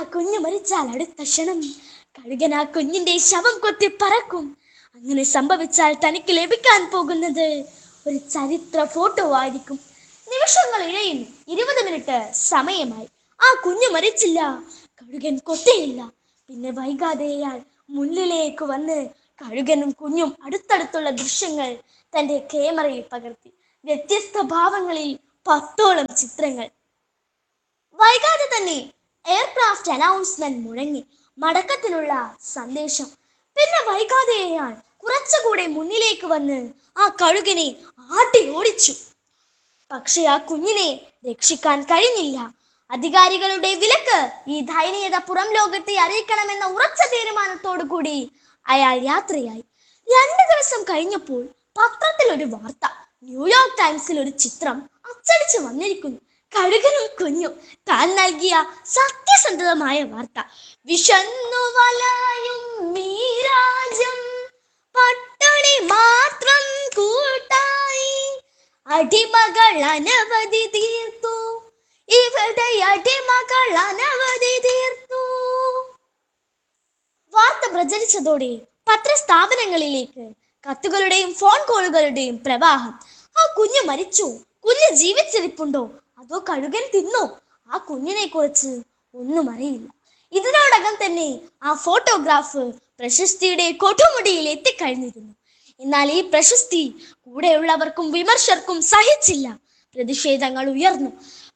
കുഞ്ഞു മരിച്ചാൽ അടുത്ത ക്ഷണം കഴുകൻ ആ കുഞ്ഞിന്റെ ശവം കൊത്തി പറക്കും അങ്ങനെ സംഭവിച്ചാൽ തനിക്ക് ലഭിക്കാൻ പോകുന്നത് ഒരു ചരിത്ര ഫോട്ടോ ആയിരിക്കും നിമിഷങ്ങൾ ഇഴയുന്നു ഇരുപത് മിനിറ്റ് സമയമായി ആ കുഞ്ഞു മരിച്ചില്ല കഴുകൻ കൊത്തിയില്ല പിന്നെ വൈകാതെ അയാൾ മുന്നിലേക്ക് വന്ന് കഴുകനും കുഞ്ഞും അടുത്തടുത്തുള്ള ദൃശ്യങ്ങൾ തന്റെ ക്യാമറയിൽ പകർത്തി വ്യത്യസ്ത ഭാവങ്ങളിൽ പത്തോളം ചിത്രങ്ങൾ വൈകാതെ തന്നെ എയർക്രാഫ്റ്റ് അനൗൺസ്മെന്റ് മുഴങ്ങി മടക്കത്തിനുള്ള സന്ദേശം പിന്നെ വൈകാതെ അയാൾ കുറച്ചുകൂടെ മുന്നിലേക്ക് വന്ന് ആ കഴുകനെ ആട്ടി ഓടിച്ചു പക്ഷെ ആ കുഞ്ഞിനെ രക്ഷിക്കാൻ കഴിഞ്ഞില്ല അധികാരികളുടെ വിലക്ക് ഈ ദയനീയത പുറം ലോകത്തെ അറിയിക്കണമെന്ന ഉറച്ച തീരുമാനത്തോടു കൂടി അയാൾ യാത്രയായി രണ്ടു ദിവസം കഴിഞ്ഞപ്പോൾ പത്രത്തിൽ ഒരു വാർത്ത ന്യൂയോർക്ക് ടൈംസിൽ ഒരു ചിത്രം അച്ചടിച്ചു വന്നിരിക്കുന്നു കഴുകനും കുഞ്ഞും താൻ നൽകിയ സത്യസന്ധമായ വാർത്ത വിഷന്നു വലയും മീരാജം പട്ടണി മാത്രം കൂട്ടായി അടിമകൾ അനവധി തീർത്തു ഇവിടെ അടിമകൾ അനവധി തീർത്തു വാർത്ത പ്രചരിച്ചതോടെ പത്രസ്ഥാപനങ്ങളിലേക്ക് കത്തുകളുടെയും ഫോൺ കോളുകളുടെയും പ്രവാഹം ആ കുഞ്ഞ് മരിച്ചു കുഞ്ഞ് ജീവിച്ചിരിപ്പുണ്ടോ അതോ കഴുകൻ തിന്നോ ആ കുഞ്ഞിനെ കുറിച്ച് ഒന്നും അറിയില്ല ഇതിനോടകം തന്നെ ആ ഫോട്ടോഗ്രാഫ് പ്രശസ്തിയുടെ കൊടുമുടിയിൽ എത്തിക്കഴിഞ്ഞിരുന്നു എന്നാൽ ഈ പ്രശസ്തി കൂടെയുള്ളവർക്കും വിമർശകർക്കും സഹിച്ചില്ല പ്രതിഷേധങ്ങൾ ഉയർന്നു